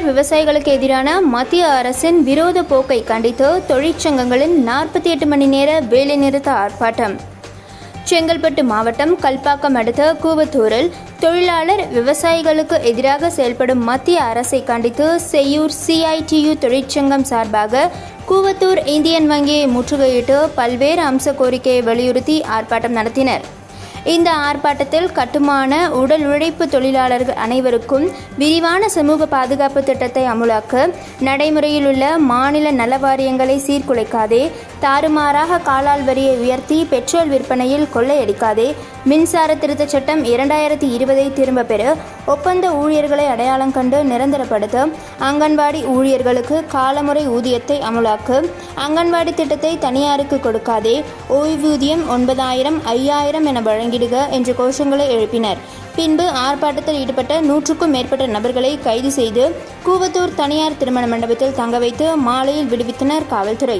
தொழிலாளர் விவசாயிகளுக்கு எதிரான மத்திய அரசின் விரோத போக்கை கண்டித்து தொழிற்சங்கங்களின் நாற்பத்தி எட்டு மணி நேர வேலைநிறுத்த ஆர்ப்பாட்டம் செங்கல்பட்டு மாவட்டம் கல்பாக்கம் அடுத்த கூவத்தூரில் தொழிலாளர் விவசாயிகளுக்கு எதிராக செயல்படும் மத்திய அரசை கண்டித்து செய்யூர் சிஐடியு தொழிற்சங்கம் சார்பாக கூவத்தூர் இந்தியன் வங்கியை முற்றுகையிட்டு பல்வேறு அம்ச கோரிக்கையை வலியுறுத்தி ஆர்ப்பாட்டம் நடத்தினர் இந்த ஆர்ப்பாட்டத்தில் கட்டுமான உடல் உழைப்பு தொழிலாளர்கள் அனைவருக்கும் விரிவான சமூக பாதுகாப்பு திட்டத்தை அமுலாக்க நடைமுறையில் உள்ள மாநில நல வாரியங்களை சீர்குலைக்காதே தாறுமாறாக காலால் வரியை உயர்த்தி பெட்ரோல் விற்பனையில் கொள்ளையடிக்காதே மின்சார திருத்தச் சட்டம் இரண்டாயிரத்தி இருபதை திரும்ப பெற ஒப்பந்த ஊழியர்களை அடையாளம் கண்டு நிரந்தரப்படுத்த அங்கன்வாடி ஊழியர்களுக்கு காலமுறை ஊதியத்தை அமுலாக்க அங்கன்வாடி திட்டத்தை தனியாருக்கு கொடுக்காதே ஓய்வூதியம் ஒன்பதாயிரம் ஐயாயிரம் என வழங்கிடுக என்ற கோஷங்களை எழுப்பினர் பின்பு ஆர்ப்பாட்டத்தில் ஈடுபட்ட நூற்றுக்கும் மேற்பட்ட நபர்களை கைது செய்து கூவத்தூர் தனியார் திருமண மண்டபத்தில் தங்க வைத்து மாலையில் விடுவித்தனர் காவல்துறை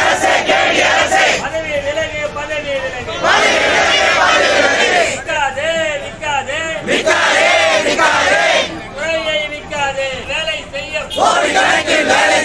பதவி விலகு பதவி விலகு விக்காதே விக்காதே விக்காதே விக்காதே வேலை செய்ய